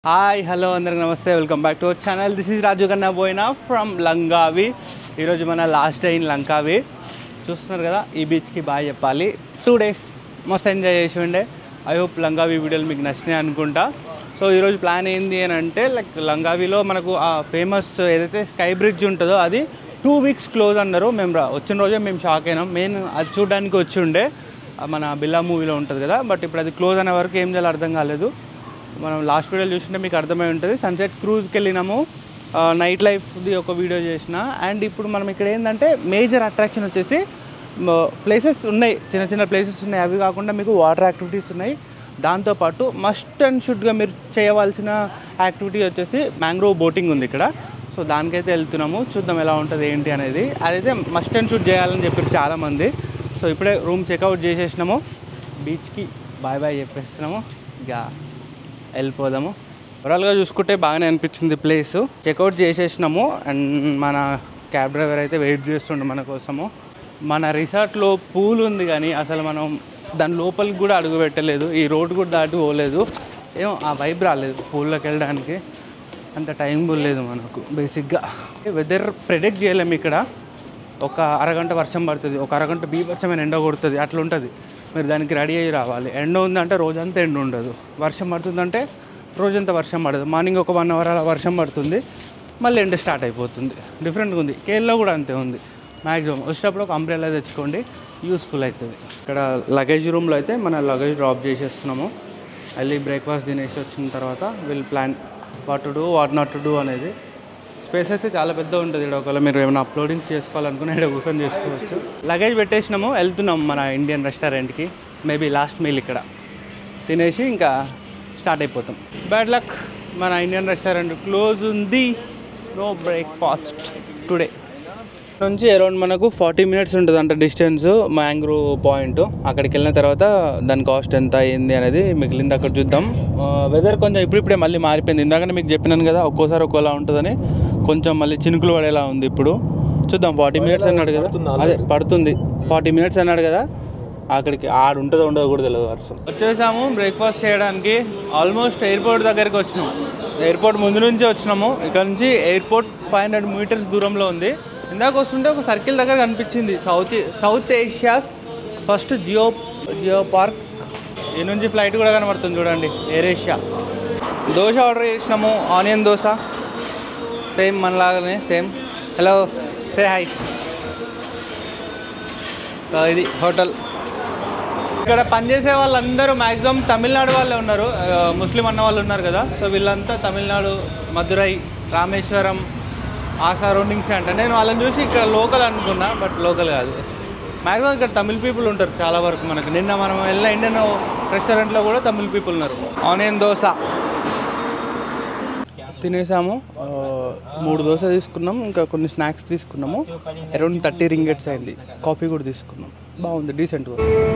Hi hello అందరికి namaste welcome back to our channel this is Raju Kanna Boina from లంగావి ఈరోజు మన last day in లంకావి చూస్తున్నారు కదా ఈ బీచ్కి బాగా చెప్పాలి టూ డేస్ మస్తు ఎంజాయ్ చేసి ఉండే ఐ హోప్ లంగావి వీడియోలు మీకు నచ్చినాయి అనుకుంటా సో ఈరోజు ప్లాన్ ఏంది అని అంటే లైక్ లంగావిలో మనకు ఆ ఫేమస్ ఏదైతే స్కై బ్రిడ్జ్ ఉంటుందో అది టూ వీక్స్ క్లోజ్ అన్నారు మేము రా- వచ్చిన రోజే మేము షాక్ అయినాం మెయిన్ అది చూడడానికి వచ్చి ఉండే ఆ మన బిల్లా మూవీలో ఉంటుంది కదా బట్ ఇప్పుడు అది క్లోజ్ అనే వరకు ఏం చేయాలో అర్థం కాలేదు మనం లాస్ట్ వీడియోలో చూస్తుంటే మీకు అర్థమై ఉంటుంది సన్సెట్ క్రూజ్కి వెళ్ళినాము నైట్ లైఫ్ది ఒక వీడియో చేసిన అండ్ ఇప్పుడు మనం ఇక్కడ ఏంటంటే మేజర్ అట్రాక్షన్ వచ్చేసి ప్లేసెస్ ఉన్నాయి చిన్న చిన్న ప్లేసెస్ ఉన్నాయి అవి కాకుండా మీకు వాటర్ యాక్టివిటీస్ ఉన్నాయి దాంతోపాటు మస్ట్ అండ్ షుడ్గా మీరు చేయవలసిన యాక్టివిటీ వచ్చేసి మ్యాంగ్రోవ్ బోటింగ్ ఉంది ఇక్కడ సో దానికైతే వెళ్తున్నాము చూద్దాం ఎలా ఉంటుంది ఏంటి అనేది అదైతే మస్ట్ అండ్ షుడ్ చేయాలని చెప్పారు చాలామంది సో ఇప్పుడే రూమ్ చెక్అవుట్ చేసేసినాము బీచ్కి బాయ్ బాయ్ చెప్పేస్తున్నాము ఇక వెళ్ళిపోదాము ఓవరాల్గా చూసుకుంటే బాగానే అనిపించింది ప్లేస్ చెక్అవుట్ చేసేసినాము అండ్ మన క్యాబ్ డ్రైవర్ అయితే వెయిట్ చేస్తుండే మన కోసము మన రిసార్ట్లో పూల్ ఉంది కానీ అసలు మనం దాని లోపలికి కూడా అడుగు పెట్టలేదు ఈ రోడ్ కూడా దాటి పోలేదు ఏమో ఆ వైబ్ రాలేదు పూల్లోకి వెళ్ళడానికి అంత టైం కూడా లేదు మనకు బేసిక్గా వెదర్ ప్రెడిక్ట్ చేయలేము ఇక్కడ ఒక అరగంట వర్షం పడుతుంది ఒక అరగంట బీభత్సమైన ఎండ కొడుతుంది అట్లా ఉంటుంది మీరు దానికి రెడీ అయ్యి రావాలి ఎండ ఉందంటే రోజంతా ఎండ ఉండదు వర్షం పడుతుందంటే రోజంతా వర్షం పడదు మార్నింగ్ ఒక వన్ అవర్ అలా వర్షం పడుతుంది మళ్ళీ ఎండ స్టార్ట్ అయిపోతుంది డిఫరెంట్గా ఉంది కేరళలో కూడా అంతే ఉంది మ్యాక్సిమం వచ్చేటప్పుడు ఒక అంబ్రెల్లా తెచ్చుకోండి యూస్ఫుల్ అవుతుంది ఇక్కడ లగేజ్ రూమ్లో అయితే మన లగేజ్ డ్రాప్ చేసేస్తున్నాము వెళ్ళి బ్రేక్ఫాస్ట్ తినేసి వచ్చిన తర్వాత will plan what to do what not to do అనేది స్పేస్ అయితే చాలా పెద్ద ఉంటుంది ఇక్కడ ఒకవేళ మీరు ఏమైనా అప్లోడింగ్స్ చేసుకోవాలనుకున్నా ఇక్కడ కూర్చొని చేసుకోవచ్చు లగేజ్ పెట్టేసినాము వెళ్తున్నాం మన ఇండియన్ రెస్టారెంట్కి మేబీ లాస్ట్ మీల్ ఇక్కడ తినేసి ఇంకా స్టార్ట్ అయిపోతాం బ్యాడ్ లక్ మన ఇండియన్ రెస్టారెంట్ క్లోజ్ ఉంది నో బ్రేక్ఫాస్ట్ టుడే నుంచి అరౌండ్ మనకు ఫార్టీ మినిట్స్ ఉంటుంది అంట డిస్టెన్స్ మ్యాంగ్రో పాయింట్ అక్కడికి వెళ్ళిన తర్వాత దాని కాస్ట్ ఎంత అయింది అనేది మిగిలింది అక్కడ చూద్దాం వెదర్ కొంచెం ఇప్పుడిప్పుడే మళ్ళీ మారిపోయింది ఇందాకనే మీకు చెప్పినాను కదా ఒక్కోసారి ఒక్కోలా ఉంటుందని కొంచెం మళ్ళీ చినుకులు పడేలా ఉంది ఇప్పుడు చూద్దాం ఫార్టీ మినిట్స్ అన్నాడు కదా అదే పడుతుంది ఫార్టీ మినిట్స్ అన్నాడు కదా అక్కడికి ఆడు ఉంటుందో ఉండదో కూడా తెలియదు వర్షం వచ్చేసాము బ్రేక్ఫాస్ట్ చేయడానికి ఆల్మోస్ట్ ఎయిర్పోర్ట్ దగ్గరికి వచ్చినాం ఎయిర్పోర్ట్ ముందు నుంచి వచ్చినాము ఇక్కడ నుంచి ఎయిర్పోర్ట్ ఫైవ్ హండ్రెడ్ మీటర్స్ దూరంలో ఉంది ఇందాక వస్తుంటే ఒక సర్కిల్ దగ్గర కనిపించింది south south Asia's first geo geo park ఈ నుంచి ఫ్లైట్ కూడా కనబడుతుంది చూడండి ఎయిర్ ఏషియా దోశ ఆర్డర్ చేసినాము ఆనియన్ దోశ సేమ్ మనలాగానే same hello say hi so ఇది హోటల్ ఇక్కడ పనిచేసే వాళ్ళందరూ మ్యాక్సిమం తమిళనాడు వాళ్ళే ఉన్నారు ఆ, ముస్లిం అన్న వాళ్ళు ఉన్నారు కదా సో వీళ్ళంతా తమిళనాడు మదురై రామేశ్వరం ఆ సరౌండింగ్స్ అంట నేను వాళ్ళని చూసి ఇక్కడ లోకల్ అనుకున్నా బట్ లోకల్ కాదు మ్యాక్సిమం ఇక్కడ తమిళ్ పీపుల్ ఉంటారు చాలా వరకు మనకు నిన్న మనం వెళ్ళిన ఇండియన్ రెస్టారెంట్లో కూడా తమిళ్ పీపుల్ ఉన్నారు ఆనియన్ దోశ తినేసాము ఆ, మూడు దోశ తీసుకున్నాం ఇంకా కొన్ని స్నాక్స్ తీసుకున్నాము అరౌండ్ థర్టీ రింగెట్స్ అయింది కాఫీ కూడా తీసుకున్నాం బాగుంది డీసెంట్గా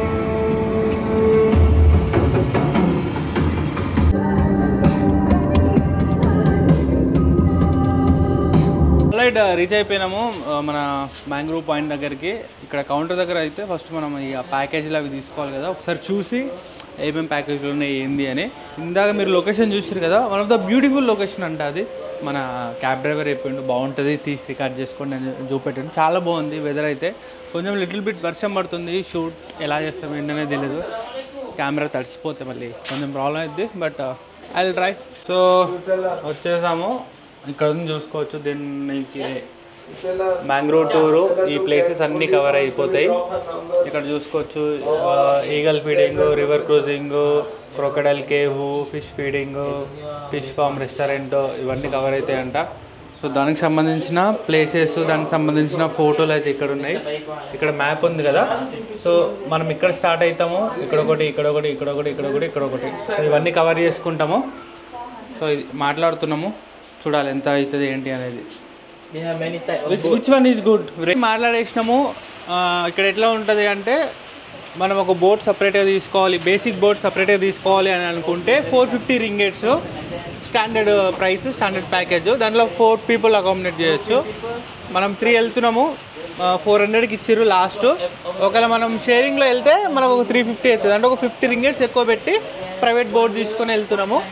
రైట్ రీచ్ అయిపోయినాము ఆ, మన మ్యాంగ్రూవ్ పాయింట్ దగ్గరికి ఇక్కడ కౌంటర్ దగ్గర అయితే ఫస్ట్ మనం ఈ ప్యాకేజీలు అవి తీసుకోవాలి కదా ఒకసారి చూసి ఏమేమి ప్యాకేజీలు ఉన్నాయి ఏంది అని ఇందాక మీరు లొకేషన్ చూసారు కదా one of the beautiful location అంట అది మన క్యాబ్ డ్రైవర్ చెప్పిండు బాగుంటుంది తీసి రికార్డ్ చేసుకోండి అని చూపెట్టాడు చాలా బాగుంది వెదర్ అయితే కొంచెం లిటిల్ బిట్ వర్షం పడుతుంది షూట్ ఎలా చేస్తాం ఏంటనేది తెలియదు కెమెరా తడిచిపోతే మళ్ళీ కొంచెం ప్రాబ్లం అవుద్ది బట్ ఐ ట్రై సో వచ్చేసాము ఇక్కడ ఉంది చూసుకోవచ్చు దీనికి మ్యాంగ్రోవ్ టూరు ఈ ప్లేసెస్ అన్నీ కవర్ అయిపోతాయి ఇక్కడ చూసుకోవచ్చు eagle feeding river cruising crocodile cave fish feeding fish farm restaurant ఇవన్నీ కవర్ అవుతాయంట సో దానికి సంబంధించిన ప్లేసెస్ దానికి సంబంధించిన ఫోటోలు అయితే ఇక్కడ ఉన్నాయి ఇక్కడ మ్యాప్ ఉంది కదా సో మనం ఇక్కడ స్టార్ట్ అవుతాము ఇక్కడ ఒకటి ఇక్కడ ఒకటి ఇక్కడ ఒకటి ఇక్కడ ఒకటి ఇక్కడ ఒకటి సో ఇవన్నీ కవర్ చేసుకుంటాము సో ఇది మాట్లాడుతున్నాము చూడాలి ఎంత అవుతుంది ఏంటి అనేది విచ్ వన్ ఈజ్ గుడ్ మాట్లాడేసినాము ఆ, ఇక్కడ ఎట్లా ఉంటుంది అంటే మనం ఒక బోట్ సపరేట్గా తీసుకోవాలి బేసిక్ బోట్ సపరేట్గా తీసుకోవాలి అని అనుకుంటే four fifty ringgits standard price standard package దాంట్లో ఫోర్ పీపుల్ అకామిడేట్ చేయొచ్చు మనం త్రీ వెళ్తున్నాము ఫోర్ హండ్రెడ్కి ఇచ్చిర్రు లాస్ట్ ఒకవేళ మనం షేరింగ్లో వెళ్తే మనకు ఒక త్రీ ఫిఫ్టీ అవుతుంది అంటే ఒక ఫిఫ్టీ రింగేట్స్ ఎక్కువ పెట్టి ప్రైవేట్ బోట్ తీసుకొని వెళ్తున్నాము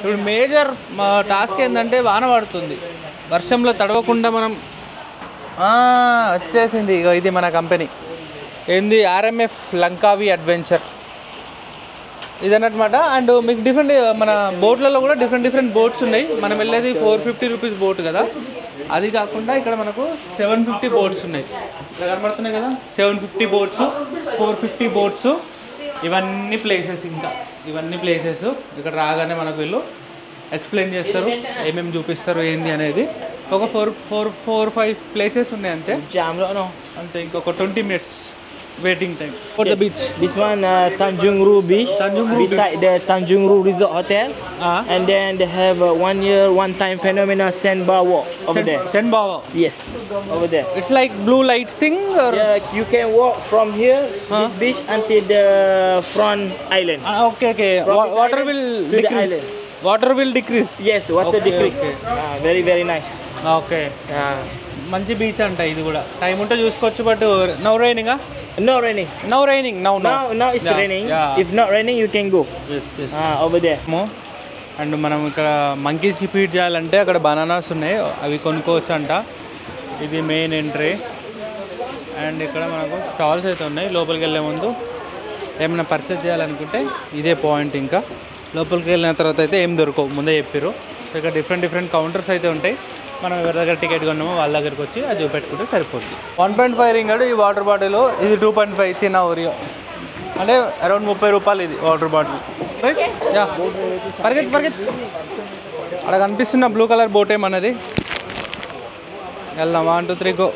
ఇప్పుడు మేజర్ మా టాస్క్ ఏంటంటే వాన పడుతుంది వర్షంలో తడవకుండా మనం ఆ, వచ్చేసింది ఇగో ఇది మన కంపెనీ ఏంది ఆర్ఎంఎఫ్ లంకావి అడ్వెంచర్ ఇదన్నమాట అండ్ మీకు డిఫరెంట్ మన బోట్లలో కూడా డిఫరెంట్ డిఫరెంట్ బోట్స్ ఉన్నాయి మనం వెళ్ళేది ఫోర్ ఫిఫ్టీ రూపీస్ బోట్ కదా అది కాకుండా ఇక్కడ మనకు సెవెన్ ఫిఫ్టీ బోట్స్ ఉన్నాయి ఇక్కడ కనబడుతున్నాయి కదా seven fifty boats four fifty boats ఇవన్నీ ప్లేసెస్ ఇంకా ఇవన్నీ ప్లేసెస్ ఇక్కడ రాగానే మనకు వీళ్ళు ఎక్స్ప్లెయిన్ చేస్తారు ఏమేమి చూపిస్తారు ఏంది అనేది ఒక four four four five places ఉన్నాయి అంతే Jam lah no. అంతే ఇంకొక twenty minutes waiting time for the beach This one uh, Tanjung Ru Beach. Tanjung Ru Beside the Tanjung Ru Resort Hotel. Ah. And then they have a one year, one time phenomenal sandbar walk over there. సెన్ బావా Yes, over there. It's like blue lights thing Yeah, you can walk from here, this beach, until the front island. Okay okay From this water island will to the decrease island. Water will decrease Yes, water Okay, decrease. okay. Ah, very, very nice. Okay Ah. మంచి beach అంట ఇది కూడా time ఉంటే చూసుకోవచ్చు but now raining No raining. Now raining now Now, now it's raining. If not raining, you can go. Ah, over there. And మనం ఇక్కడ మంకీస్కి feed చేయాలంటే అక్కడ బనానాస్ ఉన్నాయి అవి కొనుక్కోవచ్చు అంట ఇది మెయిన్ ఎంట్రీ అండ్ ఇక్కడ మనకు స్టాల్స్ అయితే ఉన్నాయి లోపలికి వెళ్ళే ముందు ఏమైనా పర్చేస్ చేయాలనుకుంటే ఇదే పాయింట్ ఇంకా లోపలికి వెళ్ళిన తర్వాత అయితే ఏం దొరకవు ముందే చెప్పారు ఇక్కడ డిఫరెంట్ డిఫరెంట్ కౌంటర్స్ అయితే ఉంటాయి మనం ఎవరి దగ్గర టికెట్ కొన్నామో వాళ్ళ దగ్గరికి వచ్చి అది చూపెట్టుకుంటే సరిపోతుంది వన్ పాయింట్ ఫైవ్ రింగ్ ఈ వాటర్ బాటిల్ ఇది టూ పాయింట్ ఫైవ్ చిన్న ఓరియో అంటే అరౌండ్ ముప్పై రూపాయలు ఇది వాటర్ బాటిల్ యా పరిగెత్ పరిగెత్ అక్కడ కనిపిస్తున్న బ్లూ కలర్ బోట్ ఏమన్నది వెళ్దాం one two three go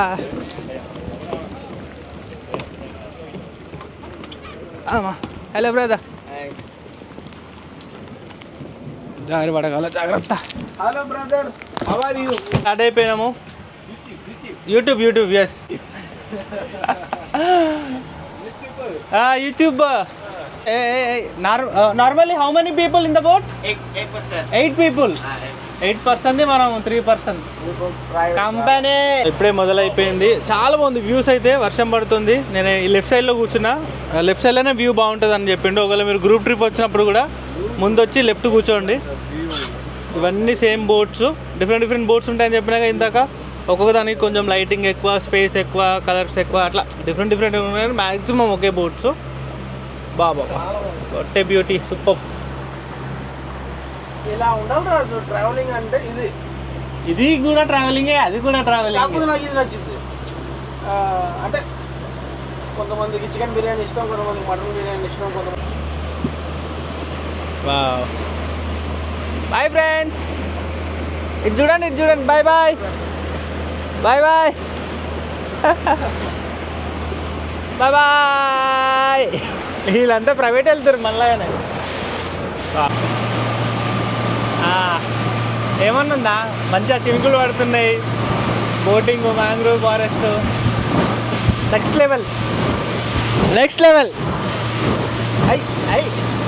hello brother జాగ్రత్త పడగల జాగ్రత్త Hello brother, how are you? Start అయిపోయినాము YouTube YouTube yes YouTube normally how many people in the boat eight people eight person మనం త్రీ పర్సన్ కంపెనీ ఇప్పుడే మొదలైపోయింది చాలా బాగుంది వ్యూస్ అయితే వర్షం పడుతుంది నేను ఈ లెఫ్ట్ సైడ్లో కూర్చున్నా లెఫ్ట్ సైడ్లోనే వ్యూ బాగుంటుంది అని చెప్పిండు ఒకవేళ మీరు గ్రూప్ ట్రిప్ వచ్చినప్పుడు కూడా ముందు వచ్చి లెఫ్ట్ కూర్చోండి ఇవన్నీ same boats different different boats ఉంటాయని చెప్పినాక ఇందాక ఒక్కొక్క దానికి కొంచెం లైటింగ్ ఎక్కువ స్పేస్ ఎక్కువ కలర్స్ ఎక్కువ అట్లా డిఫరెంట్ డిఫరెంట్ ఉన్నాయి మ్యాక్సిమం ఒకే బోట్స్ బాబా ఒట్టే బ్యూటీ సూపర్ ఇలా ఉండాలి రాజు ట్రావెలింగ్ అంటే ఇది ఇది కూడా ట్రావెలింగే అది కూడా ట్రావెలింగ్ కాకపోతే నాకు ఇది నచ్చింది ఆ, అంటే కొంతమందికి చికెన్ బిర్యానీ ఇష్టం కొంతమందికి మటన్ బిర్యానీ ఇష్టం కొంతమంది బాయ్ ఫ్రెండ్స్ ఇది చూడండి ఇది చూడండి bye bye bye bye bye bye వీళ్ళంతా ప్రైవేట్ వెళ్తారు మళ్ళాగానే ఏమన్నుందా మంచిగా చినుకులు పడుతున్నాయి boating mangrove forest next level next level ఐ ఐ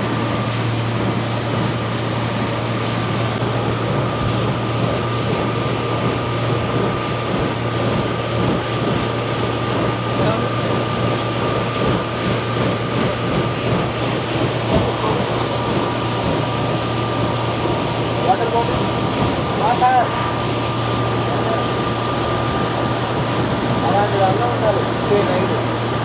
వాటర్ బాటిల్ వాటర్ అలాంటి అలా ఉండాలి నైట్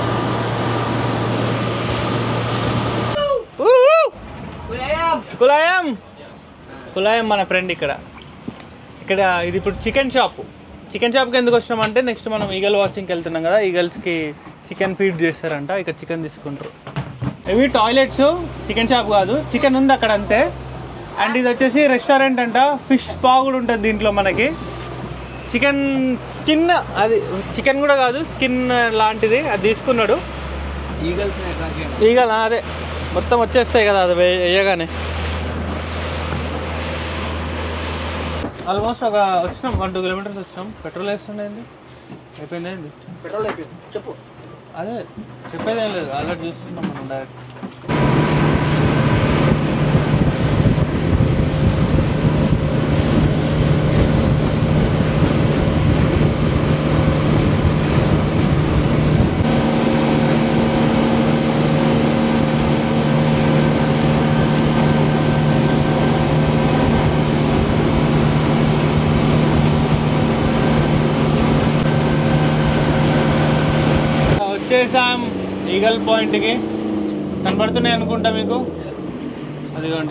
కులాయం కులాయం మన ఫ్రెండ్ ఇక్కడ ఇక్కడ ఇది ఇప్పుడు చికెన్ షాప్ చికెన్ షాప్కి ఎందుకు వచ్చినామంటే నెక్స్ట్ మనం ఈగల్ వాచింగ్కి వెళ్తున్నాం కదా ఈగల్స్కి చికెన్ ఫీడ్ చేస్తారంట ఇక్కడ చికెన్ తీసుకుంటారు ఇవి టాయిలెట్స్ చికెన్ షాప్ కాదు చికెన్ ఉంది అక్కడ అంతే అండ్ ఇది వచ్చేసి రెస్టారెంట్ అంట ఫిష్ పా కూడా ఉంటుంది దీంట్లో మనకి చికెన్ స్కిన్ అది చికెన్ కూడా కాదు స్కిన్ లాంటిది అది తీసుకున్నాడు ఈగల్స్ ఈగల్ ఆ, అదే మొత్తం వచ్చేస్తాయి కదా అది వే- వేయగానే ఆల్మోస్ట్ ఒక వచ్చినాం వన్ టూ కిలోమీటర్స్ వచ్చినాం పెట్రోల్ వేస్తుండేంది అయిపోయింది ఏంది పెట్రోల్ అయిపోయింది చెప్పు అదే చెప్పేది ఏం లేదు ఆల్రెడీ చూస్తున్నాం మనం డైరెక్ట్ వచ్చేసాం ఈగల్ పాయింట్కి కనబడుతున్నాయి అనుకుంటా మీకు అదిగోండి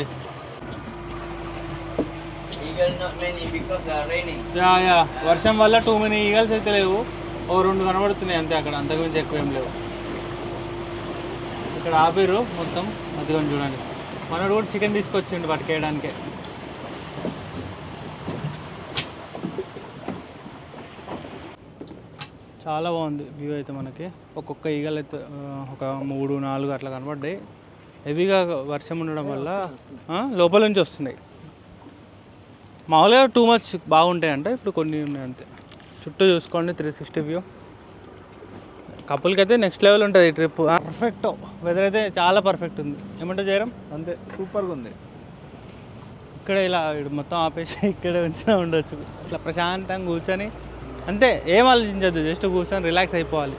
Eagles not many because they are raining. Yeah yeah వర్షం వల్ల టూ మెనీ ఈగల్స్ అయితే లేవు ఓ రెండు కనబడుతున్నాయి అంతే అక్కడ అంతకుమించి ఎక్కువ ఏం లేవు ఇక్కడ ఆపిర్రు మొత్తం అదిగోండి చూడండి మనోడు కూడా చికెన్ తీసుకొచ్చిండు పట్టుకేయడానికి చాలా బాగుంది వ్యూ అయితే మనకి ఒక్కొక్క ఈగలు అయితే ఆ, ఒక మూడు నాలుగు అట్లా కనబడ్డాయి హెవీగా వర్షం ఉండడం వల్ల ఆ, లోపల నుంచి వస్తున్నాయి మామూలుగా టూ మచ్ బాగుంటాయి అంటే ఇప్పుడు కొన్ని ఉన్నాయి అంతే చుట్టూ చూసుకోండి త్రీ సిక్స్టీ వ్యూ కపుల్కి అయితే నెక్స్ట్ లెవెల్ ఉంటుంది ఈ ట్రిప్ పర్ఫెక్ట్ వెదర్ అయితే చాలా పర్ఫెక్ట్ ఉంది ఏమంటే జయరం అంతే సూపర్గా ఉంది ఇక్కడ ఇలా ఈడ మొత్తం ఆపేసి ఇక్కడ ఉంచినా ఉండొచ్చు ఇట్లా ప్రశాంతంగా కూర్చొని అంతే ఏం ఆలోచించద్దు జస్ట్ కూర్చొని రిలాక్స్ అయిపోవాలి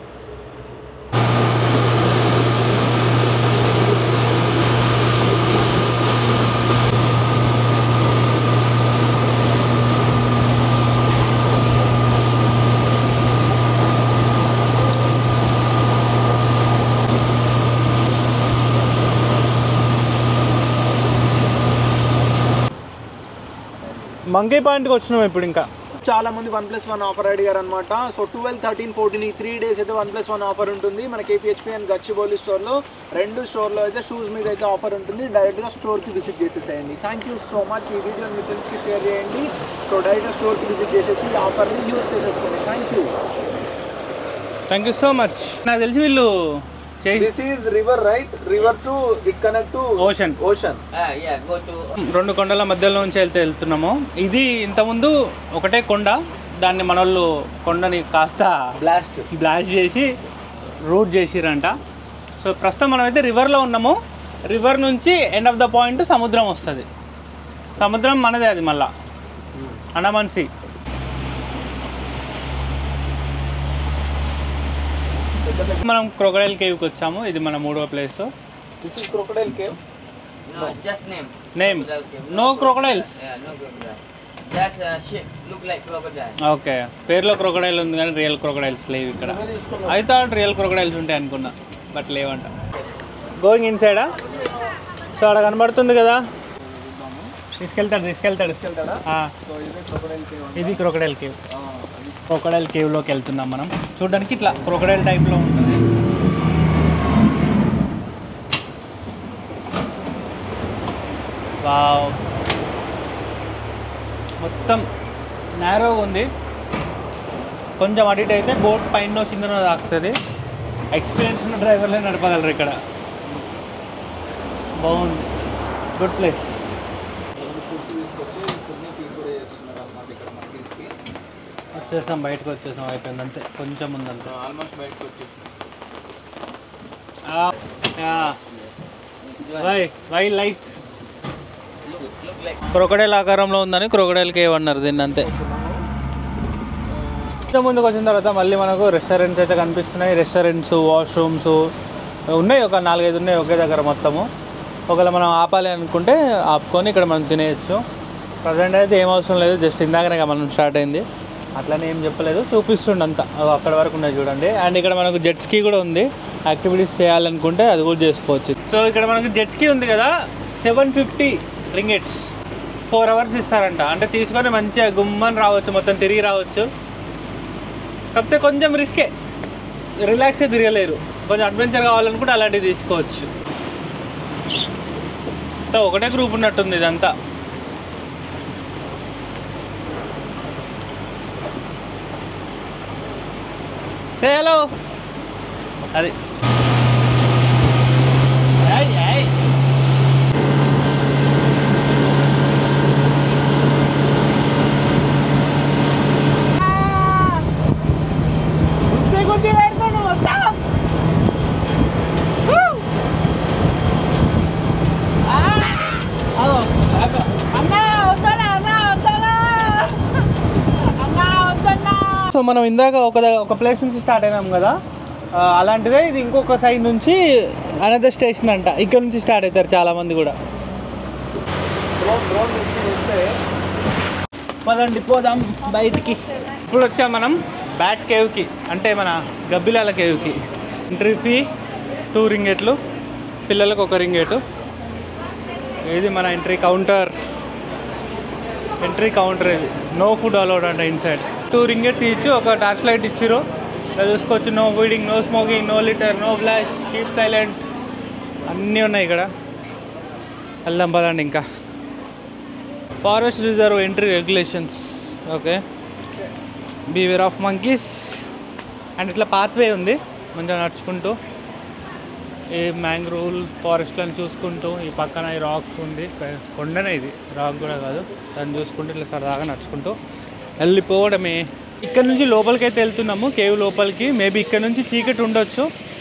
మంకీ పాయింట్కి వచ్చినాం ఇప్పుడు ఇంకా చాలా మంది వన్ ప్లస్ వన్ ఆఫర్ అడిగారు అనమాట సో ట్వెల్వ్ థర్టీన్ ఫోర్టీన్ ఈ త్రీ డేస్ అయితే వన్ ప్లస్ వన్ ఆఫర్ ఉంటుంది మన కేపీహెచ్పి అండ్ గచ్చిబౌలి స్టోర్లో రెండు స్టోర్లో అయితే షూస్ మీద అయితే ఆఫర్ ఉంటుంది డైరెక్ట్గా స్టోర్కి విజిట్ చేసేసేయండి థ్యాంక్ యూ సో మచ్ ఈ వీడియో మీ ఫ్రెండ్స్కి షేర్ చేయండి సో డైరెక్ట్గా స్టోర్కి విజిట్ చేసేసి ఈ ఆఫర్ని యూస్ చేసేసుకోండి thank you thank you so much నాకు తెలిసి వీళ్ళు చేయి this is river right river to it connect to ocean ocean Ah, yeah, go to రెండు కొండల మధ్యలో నుంచి వెళ్తే వెళ్తున్నాము ఇది ఇంతకుముందు ఒకటే కొండ దాన్ని మన వాళ్ళు కొండని కాస్త బ్లాస్ట్ బ్లాస్ట్ చేసి రూట్ చేసిరంట సో ప్రస్తుతం మనమైతే రివర్లో ఉన్నాము రివర్ నుంచి ఎండ్ ఆఫ్ ద పాయింట్ సముద్రం వస్తుంది సముద్రం మనదే అది మళ్ళా అండమాన్ సీ మనం క్రొకడైల్ కేవ్కి వచ్చాము ఇది మన మూడవ place this is crocodile cave no, just name. Name Crocodile cave. No crocodiles Yeah, no crocodile. That's a shape. Look like crocodile. Okay పేరులో క్రొకడైల్ ఉంది కానీ రియల్ క్రొకడైల్స్ లేవు ఇక్కడ ఐ థాట్ రియల్ క్రొకడైల్స్ ఉంటాయి అనుకున్నా బట్ లేవంట going in సైడా so అక్కడ కనబడుతుంది కదా తీసుకెళ్తాడు తీసుకెళ్తాడు ఆ, సో ఇది క్రొకడైల్ కేవ్ ఇది క్రొకడైల్ కేవ్ క్రొకడైల్ కేవ్లోకి వెళ్తున్నాం మనం చూడడానికి ఇట్లా క్రొకడైల్ టైప్లో ఉంటుంది వావ్ మొత్తం నేరోగా ఉంది కొంచెం అటు ఇటు అయితే బోట్ పైన కిందనో తాకుతుంది ఎక్స్పీరియన్స్ ఉన్న డ్రైవర్లే నడపగలరు ఇక్కడ బాగుంది గుడ్ ప్లేస్ వచ్చేసాం బయటకు వచ్చేసాం అయిపోయింది అంతే కొంచెం ఉందంతే Almost by coaches. Why why light Look, look like crocodile ఆకారంలో ఉందని క్రొకడైల్ కేవ్ అన్నారు దీన్ని అంతే కొంచెం ముందుకు వచ్చిన తర్వాత మళ్ళీ మనకు రెస్టారెంట్స్ అయితే కనిపిస్తున్నాయి రెస్టారెంట్స్ వాష్రూమ్స్ ఉన్నాయి ఒక నాలుగైదు ఉన్నాయి ఒకే దగ్గర మొత్తము ఒకవేళ మనం ఆపాలి అనుకుంటే ఆపుకొని ఇక్కడ మనం తినేయచ్చు ప్రజెంట్ అయితే ఏం అవసరం లేదు జస్ట్ ఇందాకనే కదా మనం స్టార్ట్ అయింది అట్లనే ఏం చెప్పలేదు చూపిస్తుండ అంతా అవి అక్కడ వరకు ఉన్నాయి చూడండి అండ్ ఇక్కడ మనకు జెట్ స్కీ కూడా ఉంది యాక్టివిటీస్ చేయాలనుకుంటే అది కూడా చేసుకోవచ్చు సో ఇక్కడ మనకు జెట్ స్కీ ఉంది కదా seven fifty ringgits four hours ఇస్తారంట అంటే తీసుకొని మంచిగా గుమ్మని రావచ్చు మొత్తం తిరిగి రావచ్చు కాకపోతే కొంచెం రిస్కే రిలాక్సే తిరగలేరు కొంచెం అడ్వెంచర్ కావాలనుకుంటే అలాంటివి తీసుకోవచ్చు సో ఒకటే గ్రూప్ ఉన్నట్టుంది ఇదంతా Say hello. అది ఏయ్, ఏయ్. గుద్ది గుద్ది పెడతాడు మొత్తం. Woo! ఆ! అగో, అగో. అన్నా, వస్తానా, అన్నా, వస్తానా. అన్నా, వస్తానా. సో మనం ఇందాక ఒక ద- ఒక ప్లేస్ నుంచి స్టార్ట్ అయినాం కదా ఆ, అలాంటిదే ఇది ఇంకొక సైడ్ నుంచి అనదర్ స్టేషన్ అంట ఇక్కడ నుంచి స్టార్ట్ అవుతారు చాలా మంది కూడా డ్రోన్ డ్రోన్ నుంచి చూస్తే పదండి పోదాం బయటికి ఇప్పుడు వచ్చాం మనం బ్యాట్ కేవ్కి అంటే మన గబ్బిలాల కేవ్కి ఎంట్రీ ఫీ టూ రింగెట్లు పిల్లలకు ఒక రింగెటు ఇది మన ఎంట్రీ కౌంటర్ ఎంట్రీ కౌంటర్ ఇది నో ఫుడ్ అలౌడ్ అంట ఇన్సైడ్ టూ రింగెట్స్ ఇచ్చి ఒక టార్చ్ లైట్ ఇచ్చిర్రు ఇలా చూసుకోవచ్చు no feeding no smoking no litter no flash keep silent అన్నీ ఉన్నాయి ఇక్కడ వెళ్దాం పదండి ఇంకా forest reserve entry regulations okay beware of monkeys and ఇట్లా పాత్వే ఉంది మంచిగా నడుచుకుంటూ ఈ మ్యాంగ్రూవ్ ఫారెస్ట్లను చూసుకుంటూ ఈ పక్కన ఈ రాక్ ఉంది పె- కొండనే ఇది రాక్ కూడా కాదు దాన్ని చూసుకుంటూ ఇట్లా సరదాగా నడుచుకుంటూ వెళ్ళిపోవడమే ఇక్కడ నుంచి లోపలికి అయితే వెళ్తున్నాము కేవ్ లోపలికి మేబీ ఇక్కడ నుంచి చీకటి ఉండొచ్చు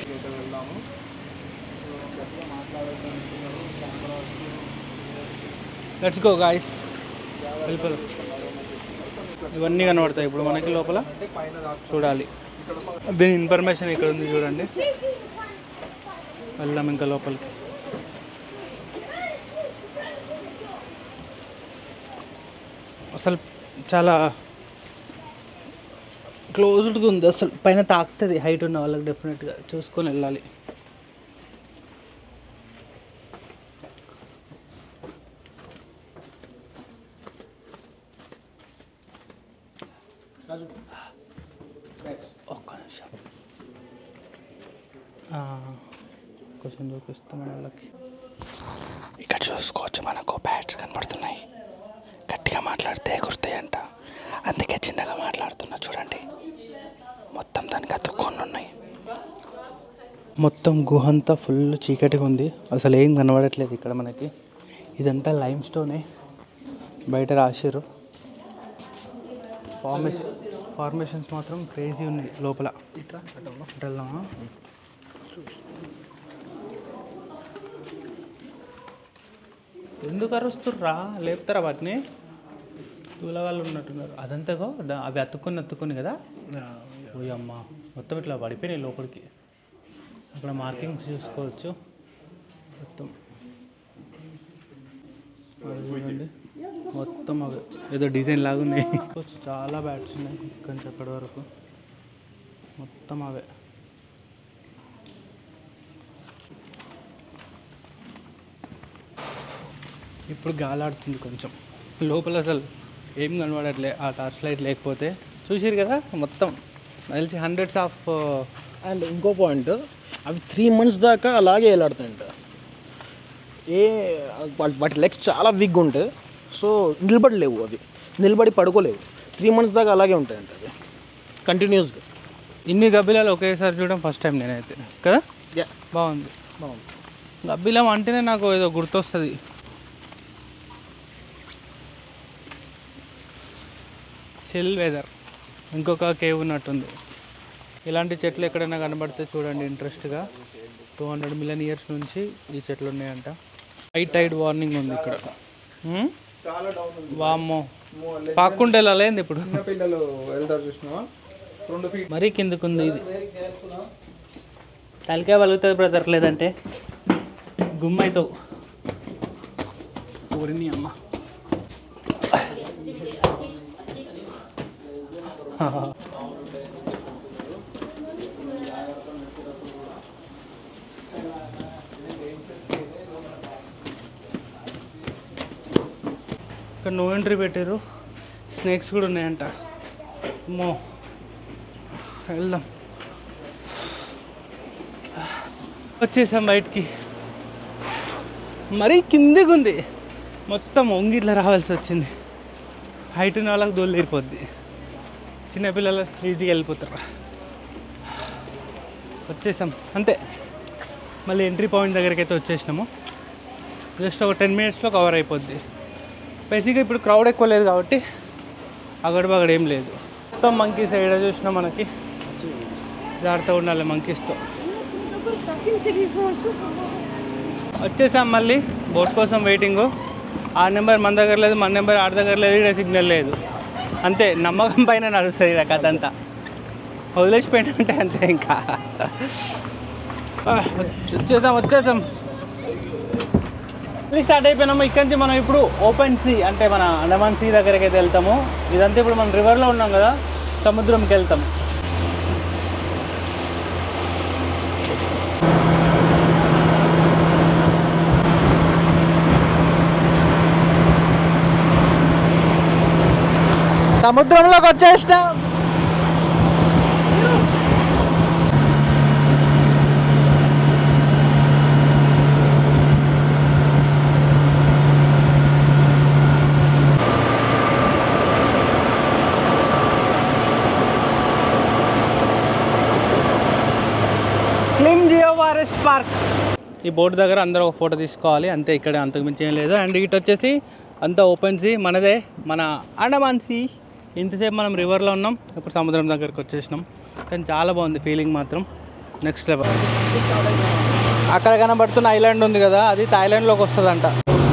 లెట్స్ గో గాయస్ వెళ్ళిపోదాం ఇవన్నీ కనబడతాయి ఇప్పుడు మనకి లోపల చూడాలి దీని ఇన్ఫర్మేషన్ ఇక్కడ ఉంది చూడండి వెళ్దాం ఇంకా లోపలికి అసలు చాలా క్లోజ్డ్గా ఉంది అసలు పైన తాకుతుంది హైట్ ఉన్న వాళ్ళకి డెఫినెట్గా చూసుకొని వెళ్ళాలి ఒక్క నిమిషం ఆ, కొంచెం చూపిస్తాం వాళ్ళకి ఇక్కడ చూసుకోవచ్చు మనకు బ్యాట్స్ కనబడుతున్నాయి గట్టిగా మాట్లాడితే ఎగురుతాయంట అందుకే చిన్నగా మాట్లాడుతున్నా చూడండి మొత్తం దానికి అతుక్కొని ఉన్నాయి మొత్తం గుహ అంతా ఫుల్ చీకటిగా ఉంది అసలు ఏం కనబడట్లేదు ఇక్కడ మనకి ఇదంతా లైమ్ స్టోనే బయట రాసిర్రు ఫార్మేషన్ ఫార్మేషన్స్ మాత్రం క్రేజీ ఉన్నాయి లోపల ఇట్లా వెళ్దామా ఎందుకు అరుస్తుర్రా లేపుతారా వాటిని తూల వాళ్ళు ఉన్నట్టున్నారు అదంతగో దా- అవి అతుక్కొని అతుక్కొని కదా ఓ అమ్మ మొత్తం ఇట్లా పడిపోయినాయి లోపలికి అక్కడ మార్కింగ్స్ చూసుకోవచ్చు మొత్తం అది చూడండి మొత్తం అవి ఏదో డిజైన్ లాగా ఉన్నాయి చూసుకోవచ్చు, చాలా బ్యాట్స్ ఉన్నాయి ఇక్కడి నుంచి అక్కడి వరకు మొత్తం అవే ఇప్పుడు గాలాడుతుంది కొంచెం లోపల అసలు ఏం కనబడట్లే ఆ టార్చ్ లైట్ లేకపోతే చూసిరు కదా మొత్తం నాకు తెలిసి హండ్రెడ్స్ ఆఫ్ అండ్ ఇంకో పాయింట్ అవి త్రీ మంత్స్ దాకా అలాగే వేలాడుతాయంట ఏ వాటి- వాటి లెగ్స్ చాలా వీక్గా ఉంటాయి సో నిలబడలేవు అవి నిలబడి పడుకోలేవు త్రీ మంత్స్ దాకా అలాగే ఉంటాయంట అవి కంటిన్యూస్గా ఇన్ని గబ్బిలాలు ఒకేసారి చూడడం ఫస్ట్ టైం నేనైతే కదా యా బాగుంది బాగుంది గబ్బిలం అంటేనే నాకు ఏదో గుర్తొస్తుంది చిల్ వెదర్ ఇంకొక కేవ్ ఉన్నట్టుంది ఇలాంటి చెట్లు ఎక్కడైనా కనబడితే చూడండి ఇంట్రెస్ట్గా టూ హండ్రెడ్ మిలియన్ ఇయర్స్ నుంచి ఈ చెట్లు ఉన్నాయంట హై టైడ్ వార్నింగ్ ఉంది ఇక్కడ హ్మ్? వామ్మో పాక్కుంటే ఎలా లేంది ఇప్పుడు పిల్లలు వెళ్తారు చూసినావా రెండు ఫీట్ మరీ కిందకుంది ఇది తలకాయ వలుగుతుంది బ్రదర్ లేదంటే గుమ్మైతావు ఊరిని అమ్మ ఇక్కడ నో ఎంట్రీ పెట్టారు స్నేక్స్ కూడా ఉన్నాయంట అమ్మో వెళ్దాం వచ్చేసాం బయటికి మరీ కిందికి ఉంది మొత్తం వంగిట్లా రావాల్సి వచ్చింది హైట్ ఉన్న వాళ్ళకి దోలు తీరిపోద్ది చిన్నపిల్లలు ఈజీగా వెళ్ళిపోతారు వచ్చేసాం అంతే మళ్ళీ ఎంట్రీ పాయింట్ దగ్గరికి అయితే వచ్చేసినాము జస్ట్ ఒక టెన్ మినిట్స్లో కవర్ అయిపోద్ది బేసిక్గా ఇప్పుడు క్రౌడ్ ఎక్కువ లేదు కాబట్టి అగడబగడ ఏం లేదు మొత్తం మంకీస్ ఎక్కడ చూసినా మనకి జాగ్రత్తగా ఉండాలి మంకీస్తో వచ్చేసాం మళ్ళీ బోట్ కోసం వెయిటింగ్ ఆ నెంబర్ మన దగ్గర లేదు మన నెంబర్ ఆడ దగ్గర లేదు ఇక్కడ సిగ్నల్ లేదు అంతే నమ్మకం పైన నడుస్తుంది ఇక్కడ కథ అంతా వదిలేసిపోయినట్టే అంతే ఇంకా ఆ, వచ్చేసాం వచ్చేసాం ఇది స్టార్ట్ అయిపోయినాము ఇక్కడి నుంచి మనం ఇప్పుడు ఓపెన్ సీ అంటే మన అండమాన్ సీ దగ్గరికి అయితే వెళ్తాము ఇదంతా ఇప్పుడు మనం రివర్లో ఉన్నాం కదా సముద్రంకి వెళ్తాం సముద్రంలోకి వచ్చేసినాం క్లిమ్ జియో ఫారెస్ట్ పార్క్ ఈ బోర్డు దగ్గర అందరూ ఒక ఫోటో తీసుకోవాలి అంతే ఇక్కడ అంతకు మించి ఏం లేదు అండ్ ఇటు వచ్చేసి అంతా ఓపెన్ సీ మనదే మన అండమాన్ సీ ఇంతసేపు మనం రివర్లో ఉన్నాం ఇప్పుడు సముద్రం దగ్గరికి వచ్చేసినాం కానీ చాలా బాగుంది ఫీలింగ్ మాత్రం నెక్స్ట్ లెవెల్ అక్కడ కనబడుతున్న ఐలాండ్ ఉంది కదా అది థాయిలాండ్లోకి వస్తుందంట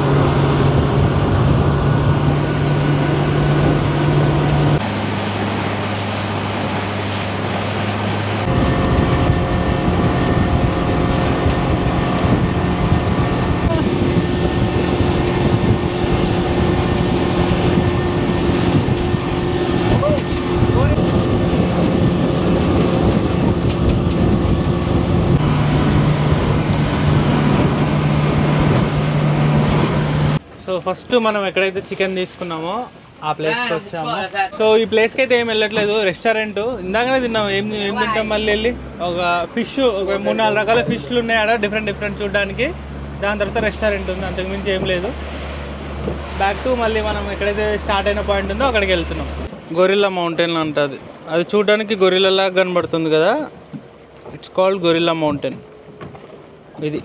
సో ఫస్ట్ మనం ఎక్కడైతే చికెన్ తీసుకున్నామో ఆ ప్లేస్కి వచ్చాము సో ఈ ప్లేస్కి అయితే ఏం వెళ్ళట్లేదు రెస్టారెంట్ ఇందాకనే తిన్నాం ఏం ఏం తింటాం మళ్ళీ వెళ్ళి ఒక ఫిష్ ఒక మూడు నాలుగు రకాల ఫిష్లు ఉన్నాయి ఆడ డిఫరెంట్ డిఫరెంట్ చూడడానికి దాని తర్వాత రెస్టారెంట్ ఉంది అంతకుమించి ఏం లేదు బ్యాక్ టు మళ్ళీ మనం ఎక్కడైతే స్టార్ట్ అయిన పాయింట్ ఉందో అక్కడికి వెళ్తున్నాం గొరిల్లా మౌంటైన్ అంటది అది చూడడానికి గొరిల్లాగా కనబడుతుంది కదా ఇట్స్ కాల్డ్ గొరిల్లా మౌంటైన్ ఇది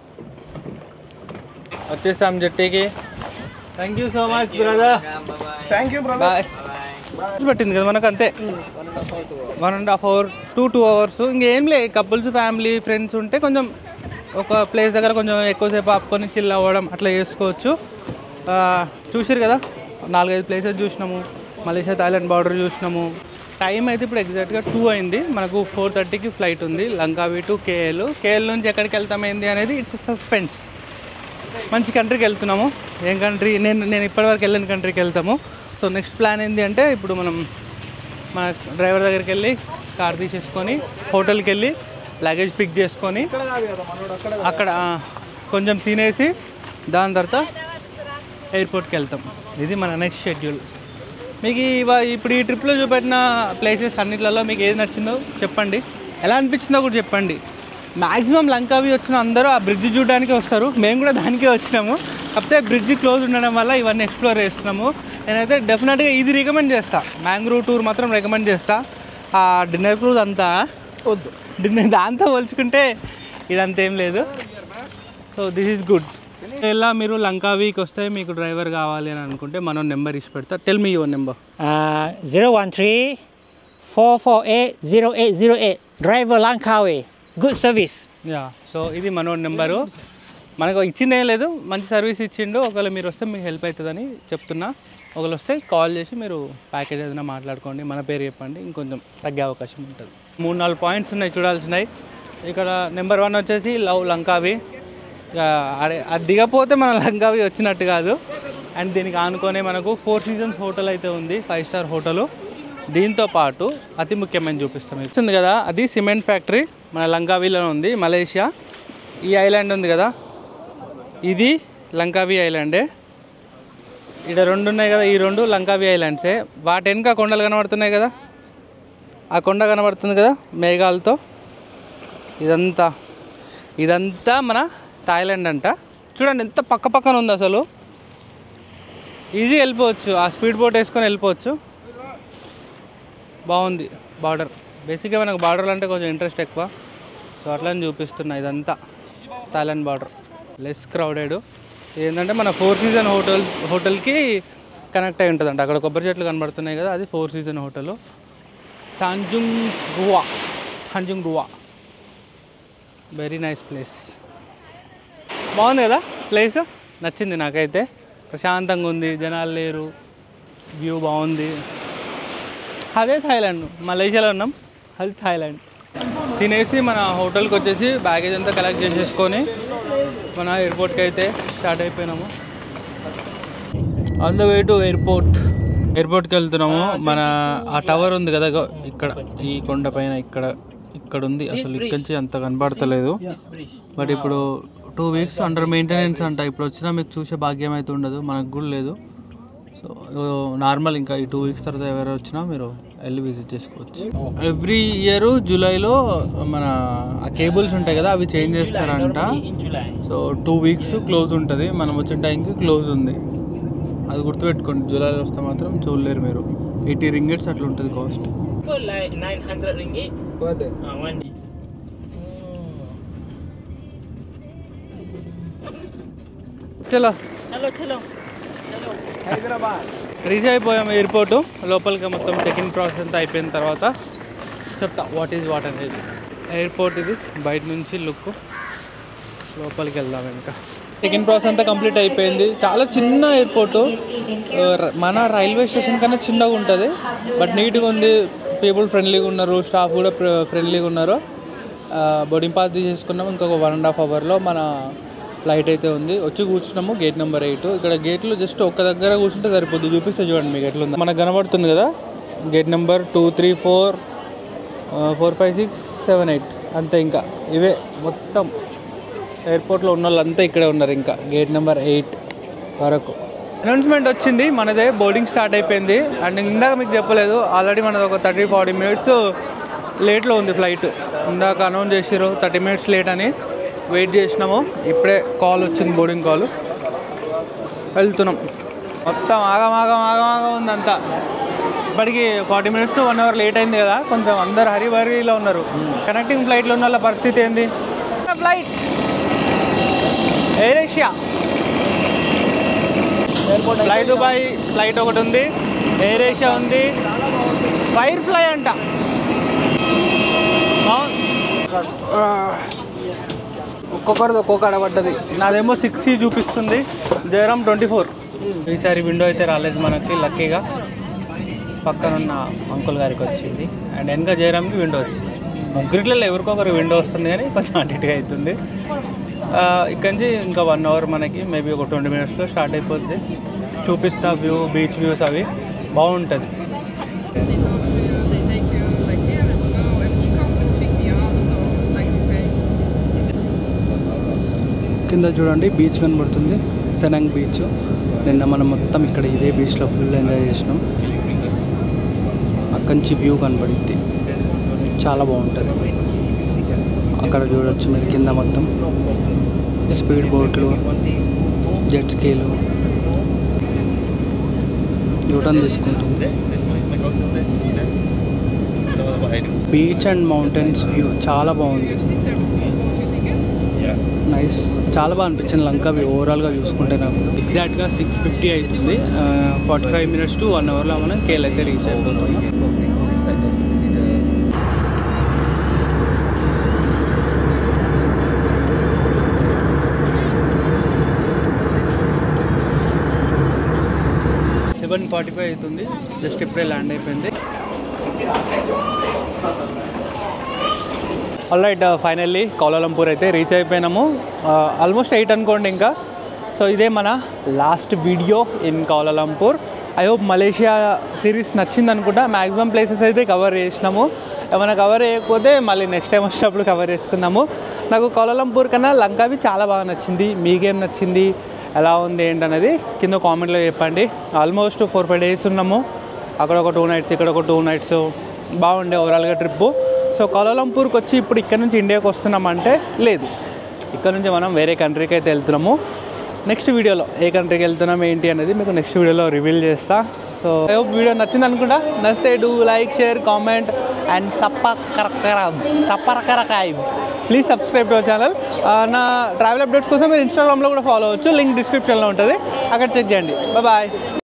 వచ్చేసాం జట్టీకి thank you so much brother thank you bye పట్టింది కదా మనకు అంతే one and half hour two two hours ఇంకేం లే కపుల్స్ ఫ్యామిలీ ఫ్రెండ్స్ ఉంటే కొంచెం ఒక ప్లేస్ దగ్గర కొంచెం ఎక్కువసేపు ఆపుకొని చిల్ అవ్వడం అట్లా చేసుకోవచ్చు ఆ, చూసిరు కదా నాలుగైదు ప్లేసెస్ చూసినాము మలేషియా థాయిలాండ్ బార్డర్ చూసినాము టైం అయితే ఇప్పుడు ఎగ్జాక్ట్గా టూ అయింది మనకు ఫోర్ థర్టీకి ఫ్లైట్ ఉంది లంకావి టు కేఎల్ కేఎల్ నుంచి ఎక్కడికి వెళ్తామైంది అనేది ఇట్స్ సస్పెన్స్ మంచి కంట్రీకి వెళ్తున్నాము ఏం కంట్రీ నేను నేను ఇప్పటివరకు వెళ్ళిన కంట్రీకి వెళ్తాము సో నెక్స్ట్ ప్లాన్ ఏంటి అంటే ఇప్పుడు మనం మన డ్రైవర్ దగ్గరికి వెళ్ళి కార్ తీసేసుకొని హోటల్కి వెళ్ళి లగేజ్ పిక్ చేసుకొని అక్కడ ఆ, కొంచెం తినేసి దాని తర్వాత ఎయిర్పోర్ట్కి వెళ్తాం ఇది మన నెక్స్ట్ షెడ్యూల్ మీకు ఇవ- ఇప్పుడు ఈ ట్రిప్లో చూపెట్టిన ప్లేసెస్ అన్నిట్లలో మీకు ఏది నచ్చిందో చెప్పండి ఎలా అనిపించిందో కూడా చెప్పండి మ్యాక్సిమం లంకావి వచ్చిన అందరూ ఆ బ్రిడ్జ్ చూడడానికి వస్తారు మేము కూడా దానికే వచ్చినాము కాకపోతే బ్రిడ్జ్ క్లోజ్ ఉండడం వల్ల ఇవన్నీ ఎక్స్ప్లోర్ చేస్తున్నాము నేనైతే డెఫినెట్గా ఇది రికమెండ్ చేస్తా మ్యాంగ్రూవ్ టూర్ మాత్రం రికమెండ్ చేస్తా ఆ డిన్నర్ క్రూజ్ అంతా వద్దు డిన్నర్ దాంతో పోల్చుకుంటే ఇదంతా ఏం లేదు సో దిస్ ఈజ్ గుడ్ ఇలా మీరు లంకావీకి వస్తే మీకు డ్రైవర్ కావాలి అని అనుకుంటే మనం నెంబర్ ఇచ్చి పెడతా tell me your number Uh, 013 448 0808. Driver Langkawi. Good service. Yeah so ఇది మనోడి నెంబరు మనకు ఇచ్చింది ఏం లేదు మంచి సర్వీస్ ఇచ్చిండు ఒకవేళ మీరు వస్తే మీకు హెల్ప్ అవుతుందని చెప్తున్నా ఒకవేళ వస్తే కాల్ చేసి మీరు ప్యాకేజ్ ఏదైనా మాట్లాడుకోండి మన పేరు చెప్పండి ఇంకొంచెం తగ్గే అవకాశం ఉంటుంది మూడు నాలుగు పాయింట్స్ ఉన్నాయి చూడాల్సినవి ఇక్కడ నెంబర్ వన్ వచ్చేసి లవ్ లంకావి ఇక అరే అది దిగపోతే మన లంకావి వచ్చినట్టు కాదు అండ్ దీనికి ఆనుకొనే మనకు ఫోర్ సీజన్స్ హోటల్ అయితే ఉంది ఫైవ్ స్టార్ హోటలు దీంతో పాటు అతి ముఖ్యమైన చూపిస్తాం ఇస్తుంది కదా అది సిమెంట్ ఫ్యాక్టరీ మన లంకావీలో ఉంది మలేషియా ఈ ఐలాండ్ ఉంది కదా ఇది లంకావి ఐలాండే ఇక్కడ రెండు ఉన్నాయి కదా ఈ రెండు లంకావి ఐలాండ్సే వాటి వెనుక కొండలు కనబడుతున్నాయి కదా ఆ కొండ కనబడుతుంది కదా మేఘాలతో ఇదంతా ఇదంతా మన థాయిలాండ్ అంట చూడండి ఎంత పక్క పక్కన ఉంది అసలు ఈజీ వెళ్ళిపోవచ్చు ఆ స్పీడ్ బోట్ వేసుకొని వెళ్ళిపోవచ్చు బాగుంది బార్డర్ బేసిక్గా మనకు బార్డర్లు అంటే కొంచెం ఇంట్రెస్ట్ ఎక్కువ సో అట్లని చూపిస్తున్నా ఇదంతా థాయిలాండ్ బార్డర్ లెస్ క్రౌడెడ్ ఏంటంటే మన ఫోర్ సీజన్ హోటల్ హోటల్కి కనెక్ట్ అయి ఉంటుందంట అక్కడ కొబ్బరి చెట్లు కనబడుతున్నాయి కదా అది Four Season hotel Tanjung Rhu Tanjung Rhu very nice place బాగుంది కదా ప్లేస్ నచ్చింది నాకైతే ప్రశాంతంగా ఉంది జనాలు లేరు వ్యూ బాగుంది అదే థాయిలాండ్ మలేషియాలో ఉన్నాం అది థాయిలాండ్ తినేసి మన హోటల్కి వచ్చేసి బ్యాగేజ్ అంతా కలెక్ట్ చేసేసుకొని మన ఎయిర్పోర్ట్కి అయితే స్టార్ట్ అయిపోయినాము on the way to airport ఎయిర్పోర్ట్కి వెళ్తున్నాము మన ఆ టవర్ ఉంది కదా ఇగో ఇక్కడ ఈ కొండ పైన ఇక్కడ ఇక్కడ ఉంది అసలు ఇక్కడి నుంచి అంత కనబడతలేదు బట్ ఇప్పుడు టూ వీక్స్ అండర్ మెయింటెనెన్స్ అంట ఇప్పుడు వచ్చినా మీకు చూసే భాగ్యం అయితే ఉండదు మనకు కూడా లేదు సో నార్మల్ ఇంకా ఈ టూ వీక్స్ తర్వాత ఎవరు వచ్చినా మీరు వెళ్ళి విజిట్ చేసుకోవచ్చు ఎవ్రీ ఇయర్ జూలైలో మన ఆ కేబుల్స్ ఉంటాయి కదా అవి చేంజ్ చేస్తారంట In July. So two weeks close ఉంటుంది మనం వచ్చిన టైంకి క్లోజ్ ఉంది అది గుర్తుపెట్టుకోండి జూలైలో వస్తే మాత్రం చూడలేరు మీరు ఎయిటీ రింగెట్స్ అట్లా ఉంటుంది cost Oh, like 900 ringgit. Uh, one day. చలో Chalo, chalo. Chalo. రీచ్ అయిపోయాం ఎయిర్పోర్ట్ లోపలికి మొత్తం చెకింగ్ ప్రాసెస్ అంతా అయిపోయిన తర్వాత చెప్తా వాట్ ఈజ్ వాట్ అనేది ఎయిర్పోర్ట్ ఇది బయట నుంచి లుక్ లోపలికి వెళ్దాం ఇంకా చెకింగ్ ప్రాసెస్ అంతా కంప్లీట్ అయిపోయింది చాలా చిన్న ఎయిర్పోర్టు ఆ, ర- మన రైల్వే స్టేషన్ కన్నా చిన్నగా ఉంటుంది బట్ నీట్గా ఉంది పీపుల్ ఫ్రెండ్లీగా ఉన్నారు స్టాఫ్ కూడా ఫ్రెండ్లీగా ఉన్నారు బోర్డింగ్ పాస్ తీసేసుకున్నాము ఇంకొక వన్ అండ్ హాఫ్ అవర్లో మన ఫ్లైట్ అయితే ఉంది వచ్చి కూర్చున్నాము గేట్ నెంబర్ ఎయిట్ ఇక్కడ గేట్లో జస్ట్ ఒక్క దగ్గర కూర్చుంటే సరిపోద్ది చూపిస్తే చూడండి మీకు ఎట్లుంది మనకు కనబడుతుంది కదా gate number two three four four five six seven eight అంతే ఇంకా ఇవే మొత్తం ఎయిర్పోర్ట్లో ఉన్న వాళ్ళంతా ఇక్కడే ఉన్నారు ఇంకా గేట్ నెంబర్ ఎయిట్ వరకు అనౌన్స్మెంట్ వచ్చింది మనదే బోర్డింగ్ స్టార్ట్ అయిపోయింది అండ్ ఇందాక మీకు చెప్పలేదు ఆల్రెడీ మనది ఒక థర్టీ ఫార్టీ మినిట్స్ లేట్లో ఉంది ఫ్లైట్ ఇందాక అనౌన్స్ చేసారు థర్టీ మినిట్స్ లేట్ అని వెయిట్ చేసినాము ఇప్పుడే కాల్ వచ్చింది బోర్డింగ్ కాల్ వెళ్తున్నాం మొత్తం ఆగం ఆగం ఆగం ఆగం ఉంది అంతా ఇప్పటికి forty minutes to one hour late అయింది కదా కొంచెం అందరు హరి బరీలో ఉన్నారు కనెక్టింగ్ ఫ్లైట్లో ఉన్న వాళ్ళ పరిస్థితి ఏంది flight AirAsia flydubai flight ఒకటి ఉంది ఎయిర్ ఏషియా ఉంది ఫైర్ ఫ్లై అంట బాగుంది. ఒక్కొక్కరిది ఒక్కొక్క పడ్డది నాదేమో సిక్స్ సి చూపిస్తుంది జయరామ్ ట్వంటీ ఫోర్ ఈసారి విండో అయితే రాలేదు మనకి లక్కీగా పక్కన ఉన్న అంకుల్ గారికి వచ్చింది అండ్ వెనక జయరామ్కి విండో వచ్చింది ముగ్గురిలో ఎవరికొకరు విండో వస్తుంది కానీ కొంచెం అటు ఇటుగా అవుతుంది ఆ, ఇక్కడి నుంచి ఇంకా వన్ అవర్ మనకి మేబీ ఒక ట్వంటీ మినిట్స్లో స్టార్ట్ అయిపోద్ది చూపిస్తా వ్యూ బీచ్ వ్యూస్ అవి బాగుంటుంది they take you like, yeah, let's go. And he comes to pick me up, so it's like, okay. కింద చూడండి బీచ్ కనబడుతుంది సెనంగ్ బీచ్ నిన్న మనం మొత్తం ఇక్కడ ఇదే బీచ్లో ఫుల్ ఎంజాయ్ చేసినాం అక్కడి నుంచి వ్యూ కనబడుద్ది చాలా బాగుంటుంది అక్కడ చూడొచ్చు మీరు కింద మొత్తం స్పీడ్ బోట్లు జెట్ స్కీలు యూటర్న్ తీసుకుంటుంది బీచ్ అండ్ మౌంటైన్స్ వ్యూ చాలా బాగుంది నైస్ చాలా బాగా అనిపించింది లంక వ్యూ ఓవరాల్గా చూసుకుంటే నాకు ఎగ్జాక్ట్గా సిక్స్ ఫిఫ్టీ అవుతుంది forty five minutes to one అవర్లో మనం కేల్ అయితే రీచ్ అయిపోతాం సెవెన్ ఫార్టీ ఫైవ్ అవుతుంది జస్ట్ ఇప్పుడే ల్యాండ్ అయిపోయింది ఆల్ రైట్ ఫైనల్లీ కౌలాలంపూర్ అయితే రీచ్ అయిపోయినాము ఆల్మోస్ట్ ఎయిట్ అనుకోండి ఇంకా సో ఇదే మన last video in Kuala Lumpur I hope Malaysia series నచ్చింది అనుకుంటా మ్యాక్సిమం ప్లేసెస్ అయితే కవర్ చేసినాము ఏమైనా కవర్ చేయకపోతే మళ్ళీ నెక్స్ట్ టైం వచ్చినప్పుడు కవర్ చేసుకుందాము నాకు కౌలాలంపూర్ కన్నా లంకావి చాలా బాగా నచ్చింది మీకేం నచ్చింది ఎలా ఉంది ఏంటనేది కింద కామెంట్లో చెప్పండి ఆల్మోస్ట్ ఫోర్ ఫైవ్ డేస్ ఉన్నాము అక్కడ ఒక టూ నైట్స్ ఇక్కడ ఒక టూ నైట్స్ బాగుండే ఓవరాల్గా ట్రిప్పు సో కౌలాలంపూర్కి వచ్చి ఇప్పుడు ఇక్కడ నుంచి ఇండియాకి వస్తున్నామంటే లేదు ఇక్కడ నుంచి మనం వేరే కంట్రీకి అయితే వెళ్తున్నాము నెక్స్ట్ వీడియోలో ఏ కంట్రీకి వెళ్తున్నాం ఏంటి అనేది మీకు నెక్స్ట్ వీడియోలో రివీల్ చేస్తా సో ఐ హోప్ వీడియో నచ్చింది అనుకుంటా నచ్చితే do like share comment and సప్పకరకర సప్పరకరకాయ్ please subscribe to our channel నా ట్రావెల్ అప్డేట్స్ కోసం మీరు ఇన్స్టాగ్రామ్లో కూడా ఫాలో అవ్వచ్చు లింక్ డిస్క్రిప్షన్లో ఉంటుంది అక్కడ చెక్ చేయండి బాయ్